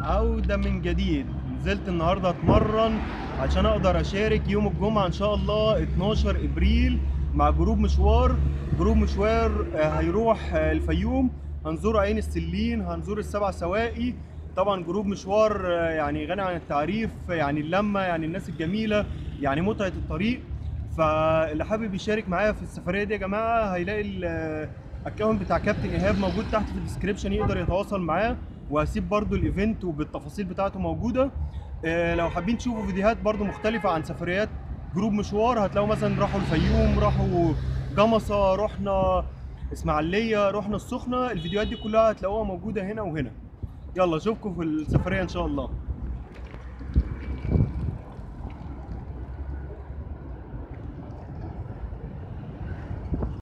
عودة من جديد نزلت النهاردة اتمرن عشان اقدر اشارك يوم الجمعة ان شاء الله 12 ابريل مع جروب مشوار جروب مشوار آه، هيروح آه، الفيوم هنزور عين السلين هنزور السبع سواقي طبعا جروب مشوار آه، يعني غني عن التعريف يعني اللمة يعني الناس الجميلة يعني متعة الطريق فاللي حابب يشارك معايا في السفرية دي يا جماعة هيلاقي الاكونت بتاع كابتن ايهاب موجود تحت في الديسكريبشن يقدر يتواصل معاه وهسيب برضو الايفنت وبالتفاصيل بتاعته موجودة آه، لو حابين تشوفوا فيديوهات برضو مختلفة عن سفريات جروب مشوار هتلاقوا مثلا راحوا الفيوم راحوا جمصة رحنا اسماعيلية رحنا السخنة الفيديوهات دي كلها هتلاقوها موجودة هنا وهنا يلا اشوفكم في السفرية ان شاء الله